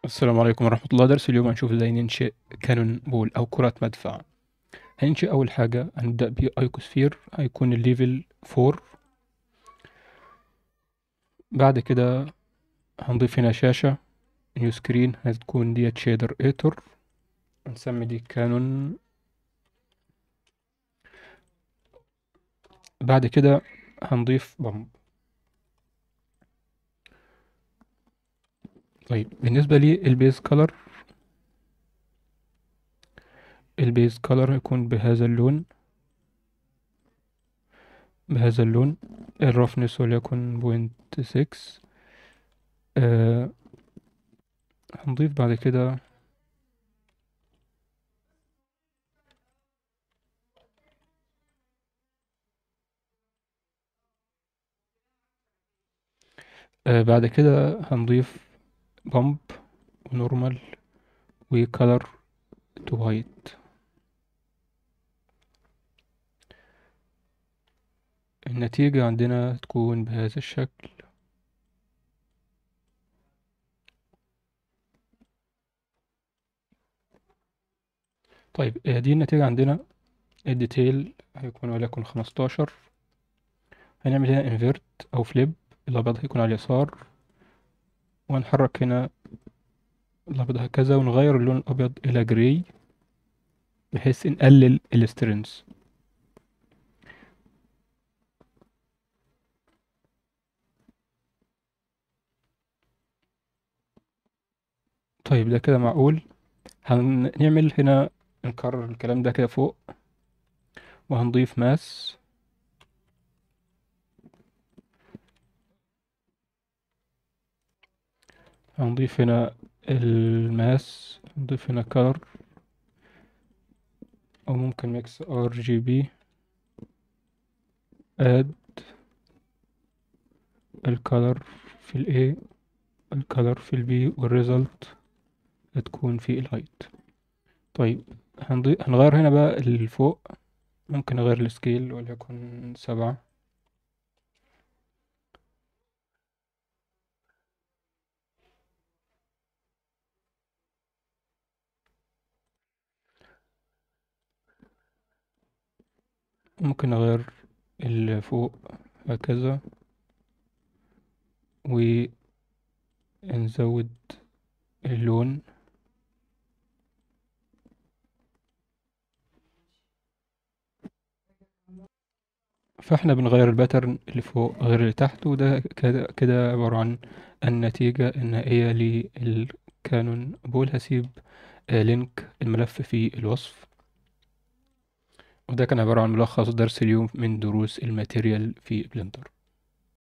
السلام عليكم ورحمة الله درس اليوم هنشوف ازاي ننشئ كانون بول أو كرة مدفع هننشئ أول حاجة هنبدأ بأيكوسفير هيكون الليفل فور بعد كده هنضيف هنا شاشة نيو سكرين هتكون ديت شيدر ايتور هنسمي دي كانون بعد كده هنضيف بامب طيب بالنسبة لي البيز كولر البيز كولر هيكون بهذا اللون بهذا اللون الرفنس وليكن بوينت سكس آه هنضيف بعد كده آه بعد كده هنضيف بامب ونورمال وكالر تو وايت النتيجة عندنا تكون بهذا الشكل طيب آه، دي النتيجة عندنا الديتيل هيكون وليكن خمستاشر هنعمل هنا انفيرت او فليب الابيض هيكون على اليسار وهنحرك هنا الابيض هكذا ونغير اللون الابيض الى جراي بحيث نقلل السترنس طيب ده كده معقول هنعمل هنا نكرر الكلام ده كده فوق وهنضيف ماس هنضيف هنا الماس هنضيف هنا color او ممكن ميكس ار جي بي اد الكالر في ال A الكالر في ال B والريزلت هتكون في الهايت طيب هنضي... هنغير هنا بقى اللي فوق ممكن نغير السكيل وليكن سبعة ممكن نغير اللي فوق هكذا ونزود اللون فاحنا بنغير الباترن اللي فوق غير اللي تحت وده كده كده عبارة عن النتيجة النهائية للكانون بول هسيب آه، لينك الملف في الوصف وده كان عبارة عن ملخص درس اليوم من دروس الماتيريال في بلندر